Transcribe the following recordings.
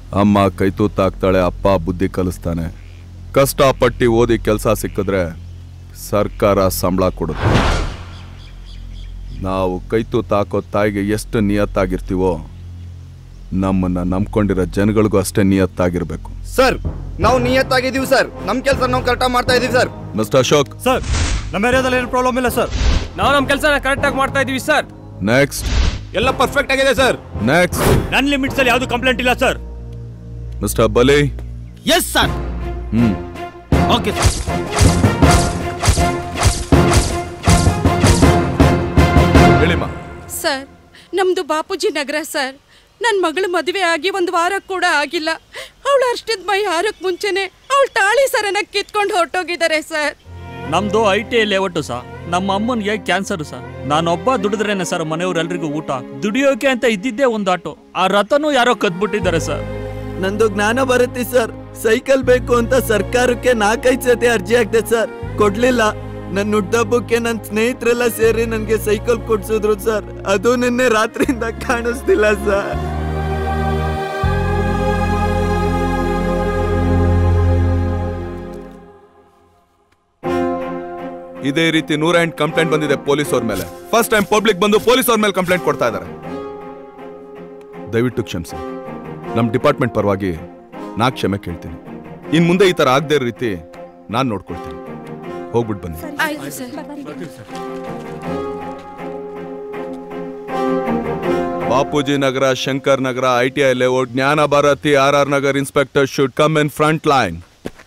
ಅಮ್ಮ ಕೈ ತೂತಾಕ್ತಾಳೆ ಅಪ್ಪ ಬುದ್ಧಿ ಕಲಿಸ್ತಾನೆ ಕಷ್ಟಪಟ್ಟು ಓದಿ ಕೆಲಸ ಸಿಕ್ಕಿದ್ರೆ ಸರ್ಕಾರ ಸಂಬಳ ಕೊಡುತ್ತೆ ನಾವು ಕೈ ತೂತಾಕೋ ತಾಯಿಗೆ ಎಷ್ಟು ನಿಯತ್ತಾಗಿರ್ತೀವೋ ನಮ್ಮನ್ನ ನಂಬ್ಕೊಂಡಿರೋ ಜನಗಳಿಗೂ ಅಷ್ಟೇ ನಿಯತ್ತಾಗಿರ್ಬೇಕು ಸರ್ ನಾವು ನಿಯತ್ತಾಗಿದ್ದೀವಿ ಸರ್ ನಮ್ಮ ಕೆಲಸ ನಾವು ಕರೆಕ್ಟಾಗಿ ಮಾಡ್ತಾ ಇದೀವಿ ಸರ್ ಮಿಸ್ಟರ್ ಅಶೋಕ್ ಸರ್ ನಮ್ಮ ಏರಿಯಾದಲ್ಲಿ ಏನು ಪ್ರಾಬ್ಲಮ್ ಇಲ್ಲ ಸರ್ ನಾವು ನಮ್ಮ ಕೆಲಸನ ಕರೆಕ್ಟಾಗಿ ಮಾಡ್ತಾ ಇದೀವಿ ಸರ್ ನೆಕ್ಸ್ಟ್ ಎಲ್ಲ ಪರ್ಫೆಕ್ಟ್ ಆಗಿದೆ ಸರ್ ನೆಕ್ಸ್ಟ್ ನನ್ನ ಲಿಮಿಟ್ಸ್ ಅಲ್ಲಿ ಯಾವುದು ಕಂಪ್ಲೇಂಟ್ ಇಲ್ಲ sir mister Bali yes sir hmm okay sir ಹೇಳಿಮ್ಮ ಸರ್ ನಮ್ದು ಬಾಪೂಜಿ ನಗರ ಸರ್ ನನ್ನ ಮಗಳ ಮದುವೆ ಆಗಿ ಒಂದು ವಾರ ಕೂಡ ಆಗಿಲ್ಲ ಅವಳು ಅರ್ಷ್ಟದ ಮೈ ಹಾರಕ್ ಮುಂಚೆನೆ ಅವಳು ತಾಳಿ ಸರನ ಕಿತ್ಕೊಂಡು ಹೊರಟೋಗಿದ್ದಾರೆ ಸರ್ ನಮ್ದು ಐ ಟಿ ಲೇಔಟು ಸಾ ನಮ್ಮ ಅಮ್ಮನಿಗೆ ಕ್ಯಾನ್ಸರ್ ಸರ್ ನಾನೊಬ್ಬ ದುಡಿದ್ರೇನೆ ಸರ್ ಮನೆಯವರೆಲ್ರಿಗೂ ಊಟ ದುಡಿಯೋಕೆ ಅಂತ ಇದ್ದಿದ್ದೇ ಒಂದು ಆಟೋ ಆ ರಥನೂ ಯಾರೋ ಕದ್ಬಿಟ್ಟಿದ್ದಾರೆ ಸರ್ ನಂದು ಜ್ಞಾನ ಬರುತ್ತೆ ಸರ್ ಸೈಕಲ್ ಬೇಕು ಅಂತ ಸರ್ಕಾರಕ್ಕೆ ನಾಲ್ಕೈದು ಸತಿ ಅರ್ಜಿ ಹಾಕ್ದೆ ಸರ್ ಕೊಡ್ಲಿಲ್ಲ ನನ್ನ ಹುಟ್ಟಹಬ್ಬಕ್ಕೆ ನನ್ನ ಸ್ನೇಹಿತರೆಲ್ಲ ಸೇರಿ ನನಗೆ ಸೈಕಲ್ ಕೊಡ್ಸಿದ್ರು ಸರ್ ಅದು ನಿನ್ನೆ ರಾತ್ರಿಯಿಂದ ಕಾಣಿಸ್ತಿಲ್ಲ ಸರ್ ಇದೇ ರೀತಿ ನೂರ ಎಂಟು ಕಂಪ್ಲೇಂಟ್ ಬಂದಿದೆ ಪೊಲೀಸ್ ಅವ್ರ ಮೇಲೆ ಫಸ್ಟ್ ಟೈಮ್ ಪಬ್ಲಿಕ್ ಬಂದು ಪೊಲೀಸ್ ಅವ್ರ ಮೇಲೆ ಕಂಪ್ಲೇಂಟ್ ಕೊಡ್ತಾ ಇದ್ದಾರೆ ದಯವಿಟ್ಟು ಕ್ಷಮಿಸಿ ನಮ್ಮ ಡಿಪಾರ್ಟ್ಮೆಂಟ್ ಪರವಾಗಿ ನಾ ಕ್ಷಮೆ ಕೇಳ್ತೀನಿ ಇನ್ ಮುಂದೆ ಈ ತರ ಆಗದೆ ಇರೋ ರೀತಿ ನಾನು ನೋಡ್ಕೊಳ್ತೀನಿ ಹೋಗ್ಬಿಟ್ಟು ಬನ್ನಿ ಆಯ್ತು sir Bapuji Nagar Shankar Nagar I T I layout Jnana Bharathi R R Nagar inspector should come in front line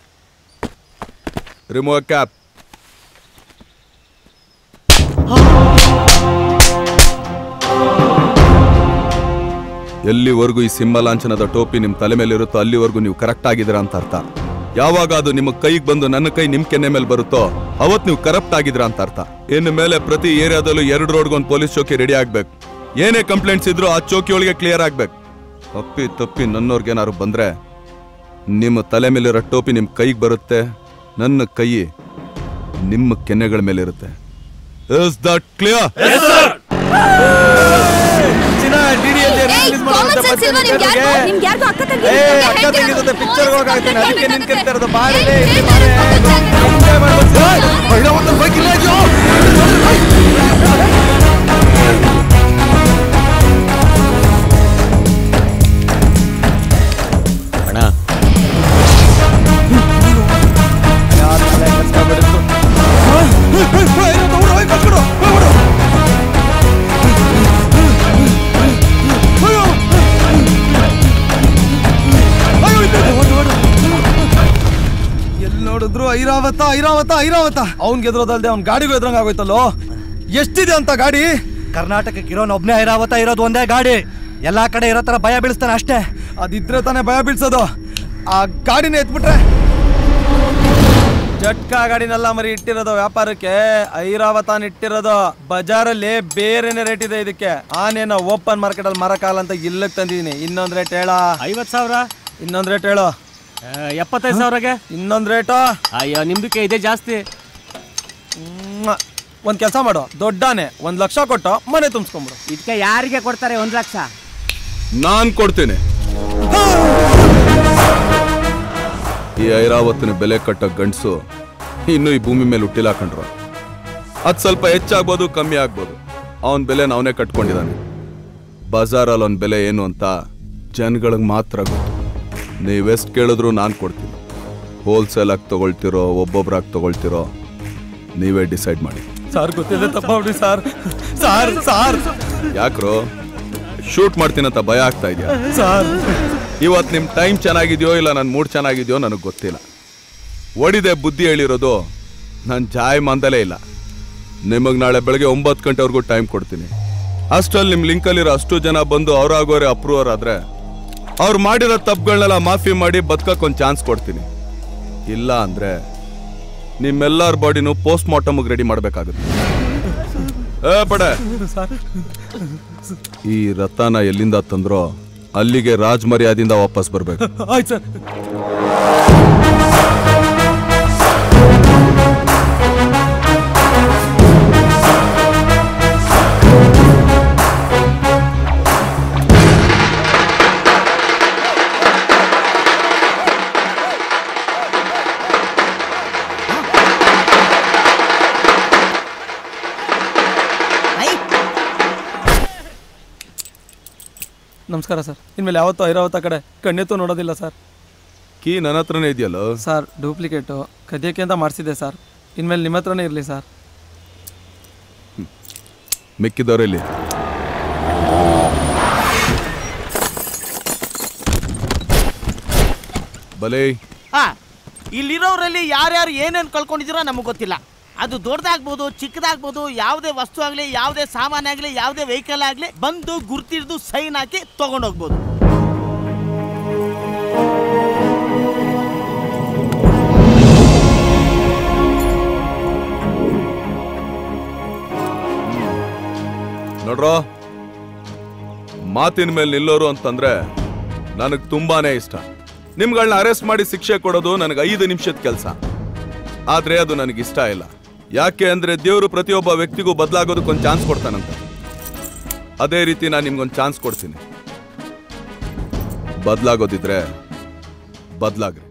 remove cap ಎಲ್ಲಿವರೆಗೂ ಈ ಸಿಂಹ ಲಾಂಛನದ ಟೋಪಿ ನಿಮ್ಮ ತಲೆ ಮೇಲೆ ಇರುತ್ತೋ ಅಲ್ಲಿವರೆಗೂ ನೀವು ಕರೆಕ್ಟ್ ಆಗಿದ್ದೀರಾ ಅಂತ ಅರ್ಥ ಯಾವಾಗ ಅದು ನಿಮ್ಮ ಕೈಗೆ ಬಂದು ನನ್ನ ಕೈ ನಿಮ್ ಕೆನ್ನೆ ಮೇಲೆ ಬರುತ್ತೋ ಅವತ್ ನೀವು ಕರಪ್ಟ್ ಆಗಿದ್ದೀರಾ ಅಂತ ಅರ್ಥ ಇನ್ನು ಮೇಲೆ ಪ್ರತಿ ಏರಿಯಾದಲ್ಲೂ ಎರಡು ರೋಡ್ಗೆ ಒಂದು ಪೊಲೀಸ್ ಚೌಕಿ ರೆಡಿ ಆಗ್ಬೇಕು ಏನೇ ಕಂಪ್ಲೇಂಟ್ಸ್ ಇದ್ರೂ ಆ ಚೌಕಿ ಒಳಗೆ ಕ್ಲಿಯರ್ ಆಗ್ಬೇಕು ತಪ್ಪಿ ತಪ್ಪಿ ನನ್ನೋರ್ಗೇನಾದ್ರು ಬಂದ್ರೆ ನಿಮ್ಮ ತಲೆ ಮೇಲಿರೋ ಟೋಪಿ ನಿಮ್ಮ ಕೈಗೆ ಬರುತ್ತೆ ನನ್ನ ಕೈ ನಿಮ್ಮ ಕೆನ್ನೆಗಳ ಮೇಲೆ ಇರುತ್ತೆ ಇಸ್ ದಟ್ ಕ್ಲಿಯರ್ ಅಣ್ಣ ಎಲ್ಲಿ ನೋಡಿದ್ರು ಐರಾವತ ಐರಾವತ ಐರಾವತ ಅವ್ನ್ ಗೆದ್ರೋದಲ್ದೆ ಅವ್ನ್ ಗಾಡಿಗೂ ಎದ್ರಂಗ್ ಆಗೋಯ್ತಲ್ಲೋ ಎಷ್ಟಿದೆ ಅಂತ ಗಾಡಿ ಕರ್ನಾಟಕಕ್ಕೆ ಇರೋನ್ ಒಬ್ನೇ ಐರಾವತ ಇರೋದು ಒಂದೇ ಗಾಡಿ ಎಲ್ಲಾ ಕಡೆ ಇರೋ ತರ ಭಯ ಬೀಳಿಸ್ತಾನೆ ಅಷ್ಟೇ ಅದಿದ್ರೆ ತಾನೇ ಭಯ ಬೀಳ್ಸೋದು ಆ ಗಾಡಿನ ಎತ್ಬಿಟ್ರೆ ಜಟ್ಕಾ ಗಾಡಿನೆಲ್ಲ ಮರಿ ಇಟ್ಟಿರೋದು ವ್ಯಾಪಾರಕ್ಕೆ ಐರಾವತಾನ್ ಇಟ್ಟಿರೋದು ಬಜಾರಲ್ಲಿ ಬೇರೆನೆ ರೇಟ್ ಇದೆ ಇದಕ್ಕೆ ಆನೇನ ಓಪನ್ ಮಾರ್ಕೆಟ್ ಅಲ್ಲಿ ಮರಕಾಲ ಅಂತ ಇಲ್ಲಕ್ ತಂದಿದೀನಿ ಇನ್ನೊಂದ್ ರೇಟ್ ಹೇಳ ಐವತ್ ಸಾವಿರ ಇನ್ನೊಂದ್ ರೇಟ್ ಹೇಳು ಎಪ್ಪತ್ತೈದು ಸಾವಿರಗೆ ಇನ್ನೊಂದ್ ರೇಟು ಅಯ್ಯೋ ನಿಮ್ದಕ್ಕೆ ಇದೆ ಜಾಸ್ತಿ ಮ್ವಾ. ಒಂದ್ ಕೆಲಸ ಮಾಡು ದೊಡ್ಡಾನೆ ಒಂದ್ ಲಕ್ಷ ಕೊಟ್ಟು ಮನೆ ತುಂಬಿಸ್ಕೊಂಬಿಡು ಇದಕ್ಕೆ ಯಾರಿಗೆ ಕೊಡ್ತಾರೆ ಒಂದ್ ಲಕ್ಷ ನಾನ್ ಕೊಡ್ತೀನಿ ಈ ಐರಾವತ್ತಿನ ಬೆಲೆ ಕಟ್ಟ ಗಂಡಸು ಇನ್ನು ಈ ಭೂಮಿ ಮೇಲೆ ಹುಟ್ಟಿಲ್ಲ ಕಂಡ್ರು ಅದ್ ಸ್ವಲ್ಪ ಹೆಚ್ಚಾಗ್ಬೋದು ಕಮ್ಮಿ ಆಗ್ಬೋದು ಅವನ್ ಬೆಲೆ ಅವನೇ ಕಟ್ಕೊಂಡಿದ್ದಾನೆ ಬಜಾರಲ್ಲಿ ಅವನ ಬೆಲೆ ಏನು ಅಂತ ಜನಗಳಿಗೆ ಮಾತ್ರ ಗೊತ್ತು ನೀವೆಷ್ಟು ಕೇಳಿದ್ರು ನಾನು ಕೊಡ್ತೀನಿ ಹೋಲ್ಸೇಲ್ ಆಗಿ ತಗೊಳ್ತಿರೋ ಒಬ್ಬೊಬ್ರಾಗಿ ತಗೊಳ್ತಿರೋ ನೀವೇ ಡಿಸೈಡ್ ಮಾಡಿ ಸರ್ ಗೊತ್ತಿದೆ ತಪ್ಪಾಗ್ಬಿಡಿ ಸರ್ ಸಾರ್ ಸಾರ್ ಯಾಕ್ರೋ ಶೂಟ್ ಮಾಡ್ತೀನಂತ ಭಯ ಆಗ್ತಾ ಇದೆಯಾ ಸರ್ ಇವತ್ತು ನಿಮ್ಮ ಟೈಮ್ ಚೆನ್ನಾಗಿದೆಯೋ ಇಲ್ಲ ನನ್ನ ಮೂಡ್ ಚೆನ್ನಾಗಿದೆಯೋ ನನಗೆ ಗೊತ್ತಿಲ್ಲ ಒಡಿದೆ ಬುದ್ಧಿ ಹೇಳಿರೋದು ನನ್ನ ಜಾಯ್ ಮಂದಲೇ ಇಲ್ಲ ನಿಮಗೆ ನಾಳೆ ಬೆಳಗ್ಗೆ ಒಂಬತ್ತು ಗಂಟೆವರೆಗೂ ಟೈಮ್ ಕೊಡ್ತೀನಿ ಅಷ್ಟರಲ್ಲಿ ನಿಮ್ಮ ಲಿಂಕಲ್ಲಿರೋ ಅಷ್ಟು ಜನ ಬಂದು ಅವರಾಗೋರೆ ಅಪ್ರೂವರ್ ಆದ್ರೆ ಅವ್ರು ಮಾಡಿರೋ ತಪ್ಪುಗಳನ್ನೆಲ್ಲ ಮಾಫಿ ಮಾಡಿ ಬದುಕಕ್ಕೆ ಒಂದು ಚಾನ್ಸ್ ಕೊಡ್ತೀನಿ ಇಲ್ಲ ಅಂದ್ರೆ ನಿಮ್ಮೆಲ್ಲರ ಬಾಡಿನೂ ಪೋಸ್ಟ್ ಮಾರ್ಟಮ್ಗೆ ರೆಡಿ ಮಾಡಬೇಕಾಗುತ್ತೆ ಏ ಪಡೆ ಈ ರಥನ ಎಲ್ಲಿಂದ ತಂದ್ರೋ ಅಲ್ಲಿಗೆ ರಾಜ್ ಮರ್ಯಾದಿಂದ ವಾಪಸ್ ಬರ್ಬೇಕು ಆಯ್ತು ಸರ್ ನಮಸ್ಕಾರ ಸರ್ ಇನ್ಮೇಲೆ ಯಾವತ್ತೂ ಐರಾವತ ಕಡೆ ಕಣ್ಣೆತ್ತು ನೋಡೋದಿಲ್ಲ ಸರ್ ಕೀ ನನ್ನ ಹತ್ರನೇ ಇದೆಯಲ್ಲೋ ಸರ್ ಡೂಪ್ಲಿಕೇಟು ಕದಿಯಕ್ಕೆ ಅಂತ ಮಾಡಿಸಿದ್ದೆ ಸರ್ ಇನ್ಮೇಲೆ ನಿಮ್ಮ ಹತ್ರನೇ ಇರಲಿ ಸರ್ ಮಿಕ್ಕಿದವರಲ್ಲಿ ಬಲೇ ಹಾ ಇಲ್ಲಿರೋರಲ್ಲಿ ಯಾರ್ಯಾರು ಏನೇನು ಕಳ್ಕೊಂಡಿದ್ದೀರೋ ನಮಗೆ ಗೊತ್ತಿಲ್ಲ ಅದು ದೊಡ್ಡದಾಗ್ಬೋದು ಚಿಕ್ಕದಾಗ್ಬೋದು ಯಾವುದೇ ವಸ್ತು ಆಗಲಿ ಯಾವುದೇ ಸಾಮಾನು ಆಗಲಿ ಯಾವುದೇ ವೆಹಿಕಲ್ ಆಗಲಿ ಬಂದು ಗುರ್ತಿಡ್ದು ಸೈನ್ ಹಾಕಿ ತಗೊಂಡೋಗ್ಬೋದು ನೋಡ್ರೋ ಮಾತಿನ ಮೇಲೆ ನಿಲ್ಲೋರು ಅಂತಂದ್ರೆ ನನಗೆ ತುಂಬಾನೇ ಇಷ್ಟ ನಿಮ್ಗಳನ್ನ ಅರೆಸ್ಟ್ ಮಾಡಿ ಶಿಕ್ಷೆ ಕೊಡೋದು ನನಗೆ ಐದು ನಿಮಿಷದ ಕೆಲಸ ಆದ್ರೆ ಅದು ನನಗೆ ಇಷ್ಟ ಇಲ್ಲ ಯಾಕೆ ಅಂದ್ರೆ ದೇವರು ಪ್ರತಿಯೊಬ್ಬ ವ್ಯಕ್ತಿಗೂ ಬದಲಾಗೋದಕ್ಕೊಂದು ಚಾನ್ಸ್ ಕೊಡ್ತಾನಂತೆ ಅದೇ ರೀತಿ ನಾನು ನಿಮ್ಗೊಂದು ಚಾನ್ಸ್ ಕೊಡ್ತೀನಿ ಬದಲಾಗೋದಿದ್ರೆ ಬದಲಾಗ್ರಿ